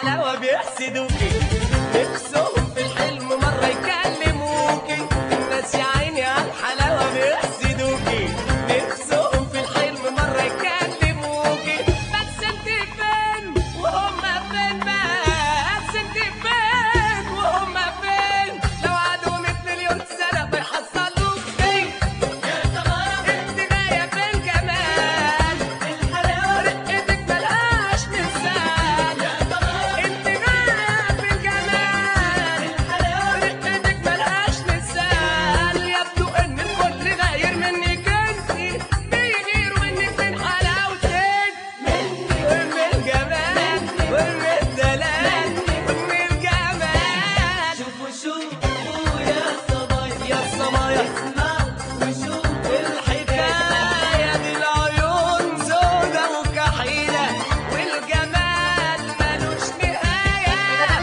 الحلاوة بيحسدوكي نفسهم في الحلم مرة يكلموكي الناس يا عيني على الحلاوة بيحسدوكي نفسهم في الحلم مرة يكلموكي بس انت فين وهم فين بس انت فين وهم فين لو قعدوا 100 مليون سنة ما يحصلوكي انت جاية في الجمال الحلاوة رقتك ملهاش مثال انت جاية في الجمال الحلاوة رقتك ملهاش مثال يبدو ان الكل غير منك انت بيغيروا منك من حلاوتك مني ومن الجمال ومن الدلال ومن الجمال شوفوا شوفوا يا صبايا يا الصبايا اسمعوا وشوفوا الحكاية دي العيون سودا وكحيلة والجمال ملوش نهاية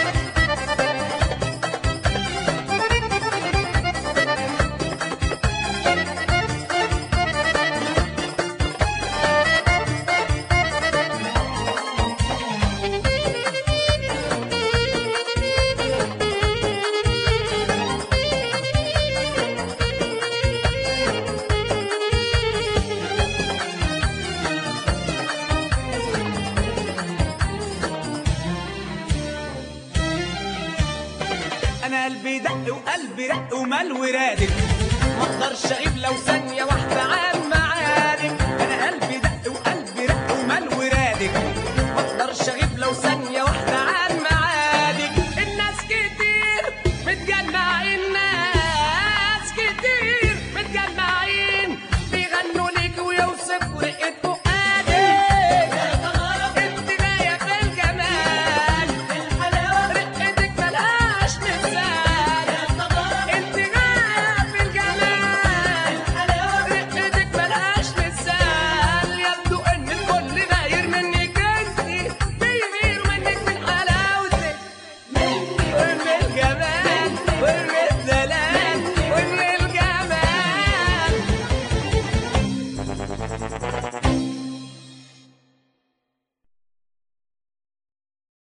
انا قلبي دق وقلبي رق ومال ورادك ما اقدرش اغيب لو ثانيه واحده عن معادك انا قلبي